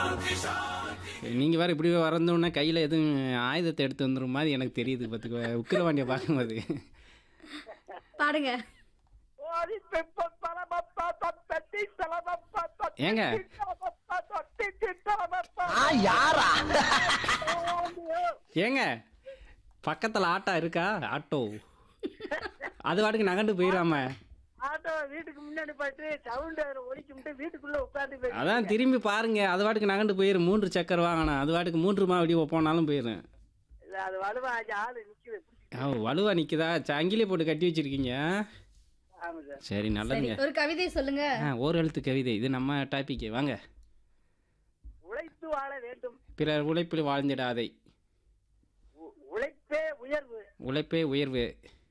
நீங்க வேற இப்படி வரந்தோன்னா கையில எதுவும் ஆயுதத்தை எடுத்து வந்துரும் மாதிரி எனக்கு தெரியுது பார்த்துக்க உக்கிரவாண்டிய பார்க்கும்போது பாடுங்க ஓடி பெப்ப பரபப்பா தத்தி தலபப்பா தத்தி ஏங்க? தலபப்பா தத்தி தலபப்பா யாரா ஏங்க பக்கத்துல ஆட்டோ இருக்கா ஆட்டோ அது வாட்டுக்கு நகண்டு போயிடாம ஆட்டோ வீட்டுக்கு முன்னாடி போயிட்டு சவுண்ட் ஒலிக்கும்ட்டு வீட்டுக்குள்ள உட்காந்து அதான் திரும்பி பாருங்க அது வாட்டுக்கு நகண்டு போயிரும் மூன்று சக்கர் வாங்கணும் அது வாட்டுக்கு மூன்று மாவடி போனாலும் போயிடும் அது வலுவா ஆளு நிக்குது ஆ, வலுவா நிக்குதா சங்கிலி போட்டு கட்டி வச்சிருக்கீங்க ஆமா சார் சரி சரி நல்லதுங்க ஒரு கவிதை சொல்லுங்க ஆ, ஓர் எழுத்து கவிதை இது நம்ம டாபிக் வாங்க உழைத்து வாழ வேண்டும் பிறர் உழைப்பில் வாழ்ந்திடாதே உ- உழைப்பே உயர்வு உழைப்பே உயர்வு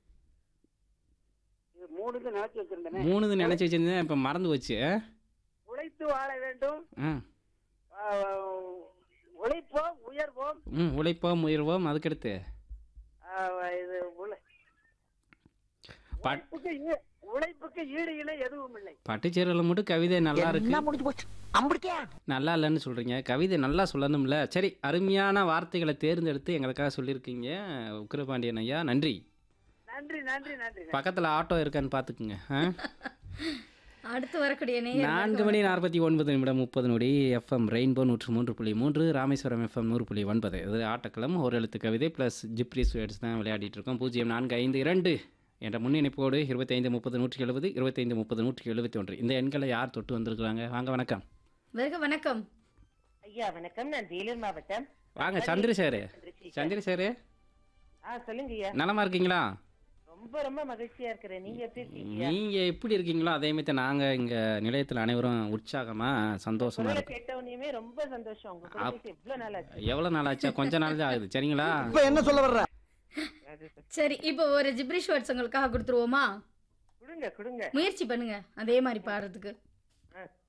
இது மூணுக்கு நினைச்சு வச்சிருந்தேனே மூணுது நினைச்சு வச்சிருந்தேன் இப்ப மறந்து போச்சு ஆ? உழைத்து வாழ வேண்டும் ஆ ஆஹ், உழைப்போம் உயர்வோம் ம் உழைப்போம் உயர்வோம் அதுக்கடுத்து ஆஹ், இது உழை- பட் உழைப்புக்கு ஈ- உழைப்புக்கு ஈடு இணை எதுவும் இல்லை பட்டுச்சேரியில் மட்டும் கவிதை நல்லா இருக்கு முடிஞ்சு போச்சு அம்பிடிக்கா நல்லா இல்லைன்னு சொல்றீங்க கவிதை நல்லா சொல்லணும்ல சரி அருமையான வார்த்தைகளை தேர்ந்தெடுத்து எங்களுக்காக சொல்லியிருக்கீங்க உக்கிரபாண்டியன் ஐயா நன்றி நன்றி நன்றி நன்றி பக்கத்தில் ஆட்டோ இருக்கான்னு பார்த்துக்குங்க ஆ அடுத்து வரக்கூடிய நேயர் நான்கு மணி நாற்பத்தி ஒன்பது நிமிடம் முப்பது நொடி எஃப்எம் ரெயின்போ நூற்று மூன்று புள்ளி மூன்று ராமேஸ்வரம் எஃப்எம் நூறு புள்ளி ஒன்பது இது ஆட்டக்களம் ஒரு எழுத்து கவிதை ப்ளஸ் ஜிப்ரி ஸ்வேட்ஸ் தான் விளையாடிட்டு இருக்கோம் பூஜ்ஜியம் நான்கு ஐந்து இரண்டு என்ற முன்னிணைப்போடு இருபத்தைந்து முப்பது நூற்றி எழுபது இருபத்தைந்து முப்பது நூற்றி எழுபத்தி ஒன்று இந்த எண்களை யார் தொட்டு வந்திருக்கிறாங்க வாங்க வணக்கம் வருக வணக்கம் ஐயா வணக்கம் நான் வேலூர் மாவட்டம் வாங்க சந்திரசேகர் சந்திரசேகர் ஆ சொல்லுங்க ஐயா நலமா இருக்கீங்களா ரொம்ப ரொம்ப மகிழ்ச்சியா இருக்கிறேன் நீங்க எப்படி இருக்கீங்க நீங்க எப்படி இருக்கீங்களோ அதே மாதிரி நாங்க இங்க நிலையத்தில் அனைவரும் உற்சாகமா சந்தோஷமா குரலை இருக்கோம் கேட்டவனையுமே ரொம்ப சந்தோஷம் உங்க கூட பேசி எவ்வளவு நாள் ஆச்சு எவ்வளவு நாள் ஆச்சா கொஞ்ச நாள் தான் ஆகுது சரிங்களா இப்ப என்ன சொல்ல வர்ற சரி இப்போ ஒரு ஜிப்ரிஷ் வேர்ட்ஸ் உங்களுக்காக கொடுத்துருவோமா கொடுங்க கொடுங்க முயற்சி பண்ணுங்க அதே மாதிரி பாடுறதுக்கு ஆ